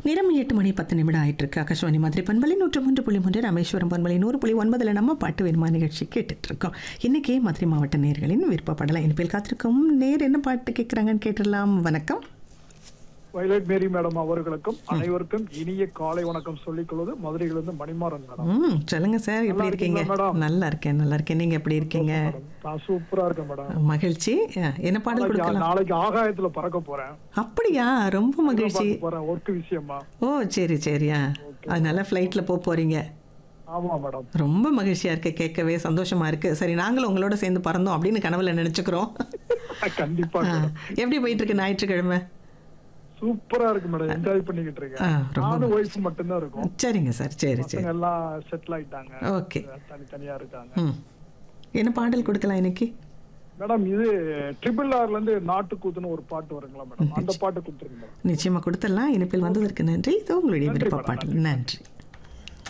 நேரம் எட்டு மணி பத்து நிமிடம் ஆயிட்டு இருக்கு ஆகாஷ்வாணி மாதிரி பண்பலை நூற்று மூன்று புள்ளி மூன்று ராமேஸ்வரம் பண்பலை நூறு புள்ளி ஒன்பதுல நம்ம பாட்டு வேணுமா நிகழ்ச்சி கேட்டுட்டு இருக்கோம் இன்னைக்கு மதுரை மாவட்ட நேர்களின் விருப்பப்படலாம் இனிப்பேல் காத்திருக்கும் நேர் என்ன பாட்டு கேட்குறாங்கன்னு கேட்டுடலாம் வணக்கம் வயலட் மேரி மேடம் அவர்களுக்கும் அனைவருக்கும் இனிய காலை வணக்கம் சொல்லிக் கொள்வது மதுரையிலிருந்து மணிமாறன் மேடம் ம் சொல்லுங்க சார் எப்படி நல்லா இருக்கீங்க இருக்கீங்களா, மேடம்? நல்லா இருக்கேன் நல்லா இருக்கேன் நீங்க எப்படி இருக்கீங்க மேடம், நான் சூப்பரா இருக்கேன் மேடம் மகிழ்ச்சி அஹ், என்ன பாடல் நாளைக்கு கொடுக்கலாம் நாளைக்கு ஆகாயத்துல பறக்க போறேன் அப்படியா ரொம்ப மகிழ்ச்சி பறக்க போறேன் ஒர்க் விஷயமா ஓ சரி சரியா அதனால ஃப்ளைட்டில் போக போறீங்க ஆமா மேடம் ரொம்ப மகிழ்ச்சியா இருக்கு கேட்கவே சந்தோஷமா இருக்கு சரி நாங்களும் உங்களோட சேர்ந்து பறந்தோம் அப்படின்னு கனவுல நினைச்சுக்கிறோம் கண்டிப்பா ஆ, மேடம் எப்படி போயிட்டு இருக்கு ஞாயிற்றுக்கிழமை சூப்பரா இருக்கு மேடம் என்ஜாய் பண்ணிக்கிட்டு ஆ, இருக்கேன் ரொம்ப நானும் ஒய்ஃப் மட்டும்தான் இருக்கும் சரிங்க சார் சரி சரி பசங்க எல்லாம் செட்டில் ஆயிட்டாங்க ஓகே தனித்தனியா இருக்காங்க ம் என்ன பாடல் கொடுக்கலாம் இன்னைக்கு மேடம் இது ட்ரிபிள் ஆர்ல இருந்து நாட்டுக்கூத்துன்னு ஒரு பாட்டு வருங்களா மேடம் அந்த பாட்டு கொடுத்துருங்க மேடம் நிச்சயமா கொடுத்துடலாம் இனிப்பில் வந்ததற்கு நன்றி இது உங்களுடைய நன்றி விருப்ப மேடம், பாடல் நன்றி